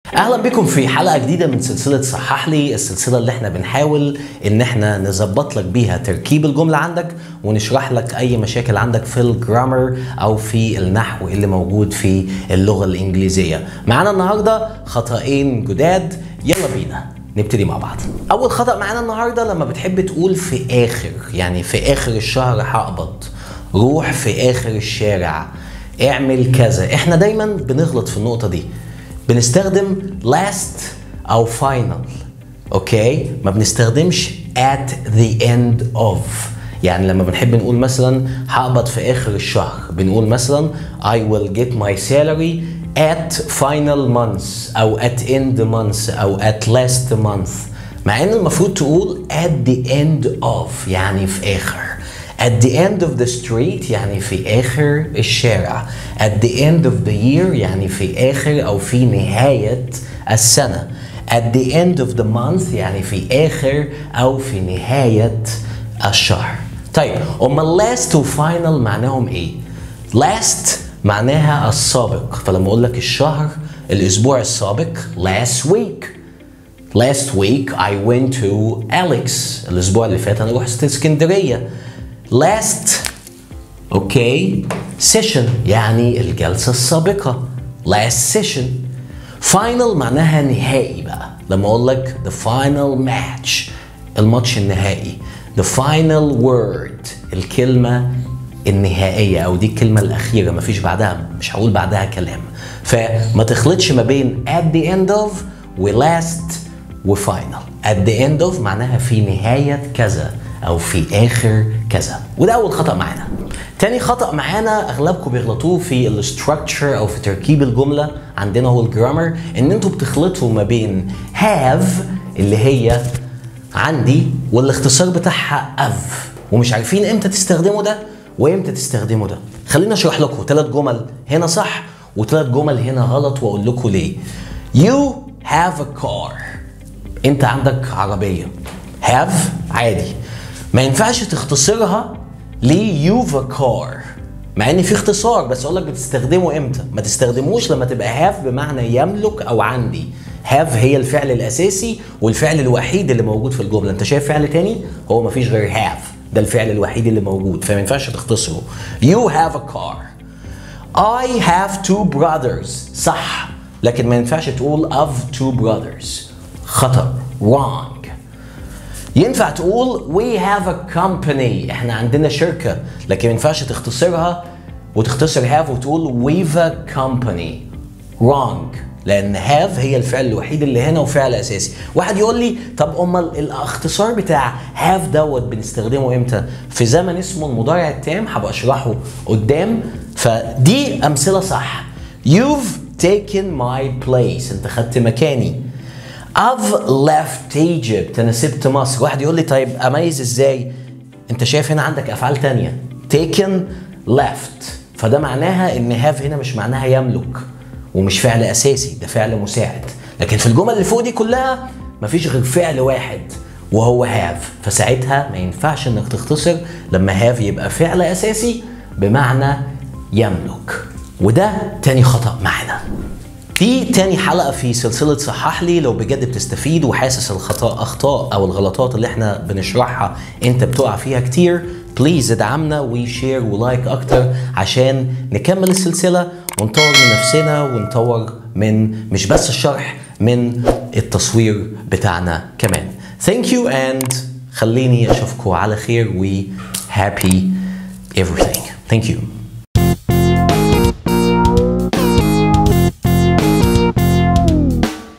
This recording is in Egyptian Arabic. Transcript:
اهلا بكم في حلقه جديده من سلسله صحح لي السلسله اللي احنا بنحاول ان احنا نظبط لك بيها تركيب الجمله عندك ونشرح لك اي مشاكل عندك في الجرامر او في النحو اللي موجود في اللغه الانجليزيه معانا النهارده خطأين جداد يلا بينا نبتدي مع بعض اول خطأ معانا النهارده لما بتحب تقول في اخر يعني في اخر الشهر هقبض روح في اخر الشارع اعمل كذا احنا دايما بنغلط في النقطه دي بنستخدم last او final اوكي ما بنستخدمش at the end of يعني لما بنحب نقول مثلا هقبض في اخر الشهر بنقول مثلا I will get my salary at final months او at end months او at last month مع ان المفروض تقول at the end of يعني في اخر at the end of the street يعني في آخر الشارع at the end of the year يعني في آخر أو في نهاية السنة at the end of the month يعني في آخر أو في نهاية الشهر طيب أما last و final معناهم إيه؟ last معناها السابق فلما أقول لك الشهر الأسبوع السابق last week last week I went to Alex الأسبوع اللي فات أنا رحت اسكندرية last اوكي session يعني الجلسة السابقة last session final معناها نهائي بقى لما اقول لك the final match الماتش النهائي the final word الكلمة النهائية أو دي الكلمة الأخيرة مفيش بعدها مش هقول بعدها كلام فما تخلطش ما بين at the end of و last و final at the end of معناها في نهاية كذا او في اخر كذا وده اول خطا معانا تاني خطا معانا اغلبكم بيغلطوه في الاستراكشر او في تركيب الجمله عندنا هو الجرامر ان انتوا بتخلطوا ما بين have اللي هي عندي والاختصار بتاعها of ومش عارفين امتى تستخدموا ده وامتى تستخدموا ده خلينا اشرح لكم ثلاث جمل هنا صح وثلاث جمل هنا غلط واقول لكم ليه you have a car انت عندك عربيه have عادي ما ينفعش تختصرها ليوفا كار مع ان في اختصار بس اقول لك بتستخدمه امتى ما تستخدموش لما تبقى هاف بمعنى يملك او عندي هاف هي الفعل الاساسي والفعل الوحيد اللي موجود في الجمله انت شايف فعل تاني هو ما فيش غير هاف ده الفعل الوحيد اللي موجود فما ينفعش تختصره you have a car I have two brothers صح لكن ما ينفعش تقول of two brothers خطأ wrong ينفع تقول we have a company احنا عندنا شركة لكن ما ينفعش تختصرها وتختصر have وتقول we've a company wrong لان have هي الفعل الوحيد اللي هنا وفعل اساسي واحد يقول لي طب امال الاختصار بتاع have دوت بنستخدمه امتى في زمن اسمه المضارع التام هبقى اشرحه قدام فدي امثله صح you've taken my place انت خدت مكاني I've left Egypt أنا سبت مصر واحد يقول لي طيب أميز إزاي أنت شايف هنا عندك أفعال تانية taken left فده معناها إن have هنا مش معناها يملك ومش فعل أساسي ده فعل مساعد لكن في الجمل اللي فوق دي كلها مفيش غير فعل واحد وهو have فساعتها ما ينفعش إنك تختصر لما have يبقى فعل أساسي بمعنى يملك وده تاني خطأ معنا دي تاني حلقة في سلسلة صحح لي لو بجد بتستفيد وحاسس الخطأ أخطاء أو الغلطات اللي احنا بنشرحها أنت بتقع فيها كتير بليز ادعمنا وشير ولايك أكتر عشان نكمل السلسلة ونطور من نفسنا ونطور من مش بس الشرح من التصوير بتاعنا كمان Thank you and خليني أشوفكم على خير و happy everything Thank you